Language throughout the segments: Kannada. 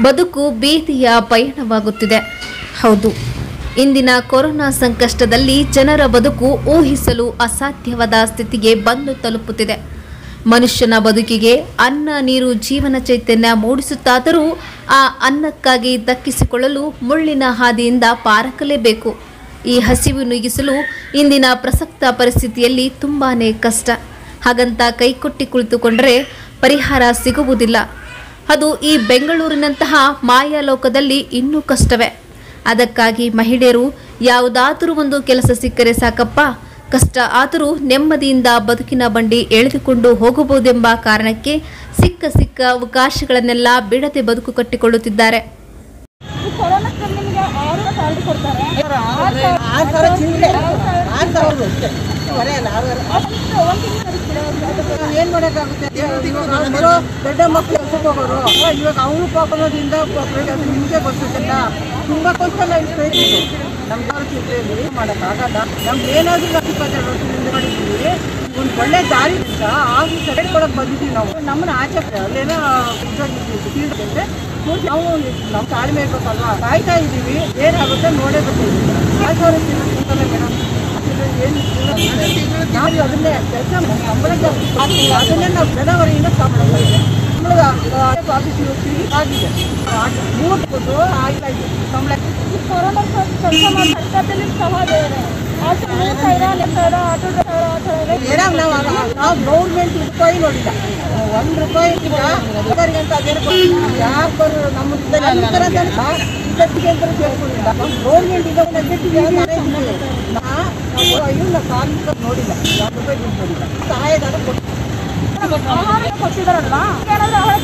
ಬದುಕು ಬೀದಿಯ ಪಯಣವಾಗುತ್ತಿದೆ ಹೌದು ಇಂದಿನ ಕೊರೋನಾ ಸಂಕಷ್ಟದಲ್ಲಿ ಜನರ ಬದುಕು ಊಹಿಸಲು ಅಸಾಧ್ಯವಾದ ಸ್ಥಿತಿಗೆ ಬಂದು ತಲುಪುತ್ತಿದೆ ಮನುಷ್ಯನ ಬದುಕಿಗೆ ಅನ್ನ ನೀರು ಜೀವನ ಚೈತನ್ಯ ಮೂಡಿಸುತ್ತಾದರೂ ಆ ಅನ್ನಕ್ಕಾಗಿ ದಕ್ಕಿಸಿಕೊಳ್ಳಲು ಮುಳ್ಳಿನ ಹಾದಿಯಿಂದ ಪಾರಕಲೇಬೇಕು ಈ ಹಸಿವು ನೀಗಿಸಲು ಇಂದಿನ ಪ್ರಸಕ್ತ ಪರಿಸ್ಥಿತಿಯಲ್ಲಿ ತುಂಬಾನೇ ಕಷ್ಟ ಹಾಗಂತ ಕೈಕೊಟ್ಟಿ ಕುಳಿತುಕೊಂಡರೆ ಪರಿಹಾರ ಸಿಗುವುದಿಲ್ಲ ಅದು ಈ ಬೆಂಗಳೂರಿನಂತಹ ಮಾಯಾಲೋಕದಲ್ಲಿ ಇನ್ನೂ ಕಷ್ಟವೇ ಅದಕ್ಕಾಗಿ ಮಹಿಳೆಯರು ಯಾವುದಾದರೂ ಒಂದು ಕೆಲಸ ಸಿಕ್ಕರೆ ಸಾಕಪ್ಪ ಕಷ್ಟ ಆದರೂ ನೆಮ್ಮದಿಯಿಂದ ಬದುಕಿನ ಬಂಡಿ ಎಳೆದುಕೊಂಡು ಹೋಗಬಹುದೆಂಬ ಕಾರಣಕ್ಕೆ ಸಿಕ್ಕ ಸಿಕ್ಕ ಅವಕಾಶಗಳನ್ನೆಲ್ಲ ಬಿಡದೆ ಬದುಕು ಕಟ್ಟಿಕೊಳ್ಳುತ್ತಿದ್ದಾರೆ ಈ ಕೊರೋನಾ ನಿಮಗೆ ಆರು ಸ್ಯಾಲ್ರಿ ಕೊಡ್ತಾರೆ ಆರು ಸಾವಿರ ಚಿಲ್ಲರೆ ಆರು ಸಾವಿರ ಅಷ್ಟೇ ಹೊರೆ ಅಲ್ಲ ಆರು ಅದಕ್ಕೆ ಒಂದು ತಿಂಗಳು ಏನ್ ಮಾಡಕ್ಕಾಗುತ್ತೆ ಇವಾಗ ಬರೋ ದೊಡ್ಡ ಮಕ್ಕಳು ಕೆಲ್ಸಕ್ಕೆ ಹೋಗೋರು ಇವಾಗ ಅವನು ಪಾಪನದಿಂದ ಅದು ನಿಮಗೆ ಗೊತ್ತಿಲ್ಲ ತುಂಬಾ ಕಷ್ಟ ನಾವು ನಮ್ಗೆ ಅವ್ರ ಚಿತ್ರದಲ್ಲಿ ಮಾಡೋಕ್ಕಾಗಲ್ಲ ನಮ್ಗೆ ಏನಾದರೂ ನಾವು ಇಪ್ಪತ್ತೆರಡು ವರ್ಷದಿಂದ ಮಾಡಿದ್ದೀವಿ ಒಂದು ಒಳ್ಳೆ ದಾರಿ ಅಂತ ಆಗಿ ಸೈಡ್ ಕೊಡಕ್ಕೆ ಬಂದಿದ್ದೀವಿ ನಾವು ನಮ್ಮನ್ನ ಆಚೆ ಅಲ್ಲೇನೋ ತಿಳಿದಂತೆ ನಾವು ನಮ್ಮ ತಾಳ್ಮೆ ಇರ್ಬೇಕಲ್ವಾ ಕಾಯ್ತಾ ಇದ್ದೀವಿ ಏನಾಗುತ್ತೆ ನೋಡೇ ಬರ್ತೀವಿ ಆರು ಸಾವಿರ ತಿಂಗಳು ಮೇಡಮ್ ಏನು ನಾವು ಅದನ್ನೇ ಕೆಲಸ ಸಂಬಳ ಜಾಸ್ತಿ ಅದನ್ನೇ ನಾವು ಜನವರಿಯಿಂದ ಸಂಬಳ ಸಂಬಳದ ಆಫೀಸಿಗೆ ಹೋಗ್ತೀವಿ ಆಗಿದೆ ಮೂರು ಕೊಟ್ಟು ಆಗ್ತಾ ಇದೆ ಸಂಬಳ ಈ ಕೊರೋನಾ ಕೆಲಸ ಮಾಡಿ ಸರ್ಕಾರದಲ್ಲಿ ಸಹ ಬೇರೆ ಆಟೋ ಮೂರು ಸಾವಿರ ಎರಡು ಸಾವಿರ ಆಟೋ ಸಾವಿರ ಆ ಥರ ಇದೆ ಏನೋ ನಾವು ಆಗ- ನಾವು ಗೌರ್ಮೆಂಟ್ ರೂಪಾಯಿ ನೋಡಿಲ್ಲ ಒಂದು ರೂಪಾಯಿ ಇಲ್ಲ ಎಲ್ಲರಿಗೆ ಅಂತ ಅದೇನು ಯಾಕೆ ನಮ್ಮ ಇದಕ್ಕೆ ಅಂತ ಕೇಳ್ಕೊಂಡಿಲ್ಲ ಗೌರ್ಮೆಂಟ್ ಈಗ ನೆಗೆಟಿವ್ ನಾ ಇವ್ನ ಕಾರ್ಮಿಕ ನೋಡಿಲ್ಲ ಯಾವ ರೂಪಾಯಿ ದುಡ್ಡು ನೋಡಿಲ್ಲ ಸಹಾಯಧನ ಕೊಟ್ಟು ಆಹಾರ ಕೊಡ್ತಿದಾರಲ್ವಾ ಏನಾದರೂ ಆಹಾರ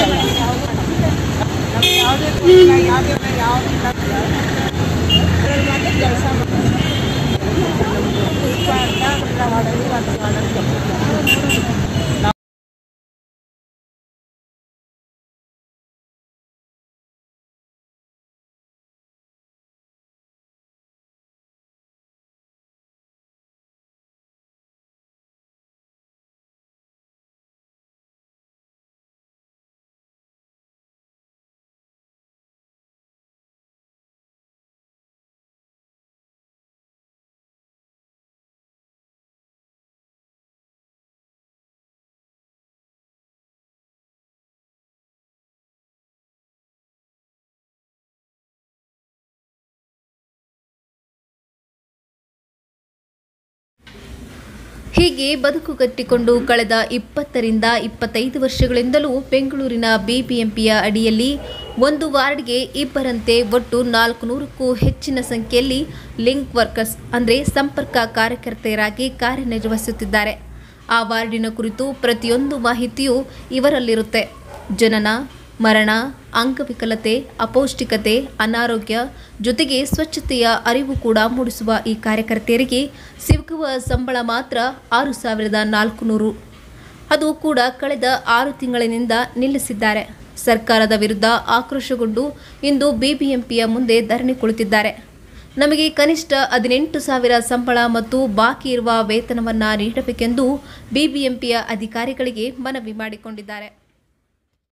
ಹೀಗೆ ಬದುಕು ಕಟ್ಟಿಕೊಂಡು ಕಳೆದ ಇಪ್ಪತ್ತರಿಂದ ಇಪ್ಪತ್ತೈದು ವರ್ಷಗಳಿಂದಲೂ ಬೆಂಗಳೂರಿನ ಬಿಬಿಎಂಪಿಯ ಅಡಿಯಲ್ಲಿ ಒಂದು ವಾರ್ಡ್ಗೆ ಇಬ್ಬರಂತೆ ಒಟ್ಟು ನಾಲ್ಕು ನೂರಕ್ಕೂ ಹೆಚ್ಚಿನ ಸಂಖ್ಯೆಯಲ್ಲಿ ಲಿಂಕ್ ವರ್ಕರ್ಸ್ ಅಂದರೆ ಸಂಪರ್ಕ ಕಾರ್ಯಕರ್ತೆಯರಾಗಿ ಕಾರ್ಯನಿರ್ವಹಿಸುತ್ತಿದ್ದಾರೆ ಆ ವಾರ್ಡಿನ ಕುರಿತು ಪ್ರತಿಯೊಂದು ಮಾಹಿತಿಯೂ ಇವರಲ್ಲಿರುತ್ತೆ ಜನನ ಮರಣ ಅಂಗವಿಕಲತೆ ಅಪೌಷ್ಟಿಕತೆ ಅನಾರೋಗ್ಯ ಜೊತೆಗೆ ಸ್ವಚ್ಛತೆಯ ಅರಿವು ಕೂಡ ಮೂಡಿಸುವ ಈ ಕಾರ್ಯಕರ್ತೆಯರಿಗೆ ಸಿಗುವ ಸಂಬಳ ಮಾತ್ರ ಆರು ಸಾವಿರದ ನಾಲ್ಕು ನೂರು ಅದು ಕೂಡ ಕಳೆದ ಆರು ತಿಂಗಳಿನಿಂದ ನಿಲ್ಲಿಸಿದ್ದಾರೆ ಸರ್ಕಾರದ ವಿರುದ್ಧ ಆಕ್ರೋಶಗೊಂಡು ಇಂದು ಬಿಬಿಎಂಪಿಯ ಮುಂದೆ ಧರಣಿ ಕುಳಿತಿದ್ದಾರೆ ನಮಗೆ ಕನಿಷ್ಠ ಹದಿನೆಂಟು ಸಾವಿರ ಸಂಬಳ ಮತ್ತು ಬಾಕಿ ಇರುವ ವೇತನವನ್ನು ನೀಡಬೇಕೆಂದು ಬಿಬಿಎಂಪಿಯ ಅಧಿಕಾರಿಗಳಿಗೆ ಮನವಿ ಮಾಡಿಕೊಂಡಿದ್ದಾರೆ